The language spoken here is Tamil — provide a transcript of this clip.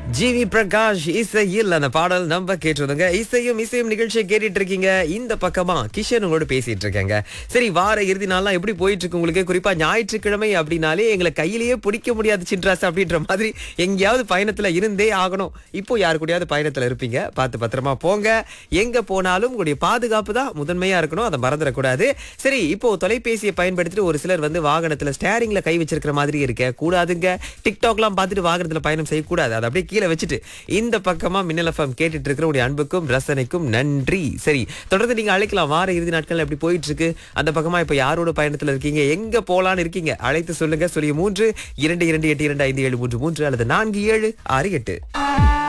ஜிவி பிரகாஷ் இசையில் அந்த பாடல் நம்ம கேட்டிருந்தோங்க இசையும் இசையும் நிகழ்ச்சியை கேட்டுட்டு இருக்கீங்க இந்த பக்கமா கிஷன் உங்களோட பேசிட்டு இருக்கேங்க சரி வார இறுதி நாள்லாம் எப்படி போயிட்டு இருக்கு உங்களுக்கு குறிப்பா ஞாயிற்றுக்கிழமை அப்படின்னாலே எங்களை கையிலேயே பிடிக்க முடியாது சின்ராஸ் அப்படின்ற மாதிரி எங்கேயாவது பயணத்துல இருந்தே ஆகணும் இப்போ யாரு கூடயாவது பயணத்துல இருப்பீங்க பார்த்து பத்திரமா போங்க எங்க போனாலும் உங்களுடைய பாதுகாப்பு தான் முதன்மையா இருக்கணும் அதை மறந்துடக்கூடாது சரி இப்போ தொலைபேசியை பயன்படுத்திட்டு ஒரு சிலர் வந்து வாகனத்துல ஸ்டேரிங்ல கை வச்சிருக்கிற மாதிரி இருக்க கூடாதுங்க டிக்டாக்லாம் பார்த்துட்டு வாகனத்துல பயணம் செய்யக்கூடாது அதை அப்படியே கீழே வச்சுட்டு இந்த பக்கமா மின்னல் எஃப்எம் கேட்டுட்டு இருக்கிற உடைய அன்புக்கும் ரசனைக்கும் நன்றி சரி தொடர்ந்து நீங்க அழைக்கலாம் வார இறுதி நாட்கள் எப்படி போயிட்டு இருக்கு அந்த பக்கமா இப்ப யாரோட பயணத்துல இருக்கீங்க எங்க போலான்னு இருக்கீங்க அழைத்து சொல்லுங்க சொல்லி மூன்று இரண்டு இரண்டு எட்டு இரண்டு ஐந்து ஏழு மூன்று மூன்று அல்லது நான்கு ஏழு ஆறு எட்டு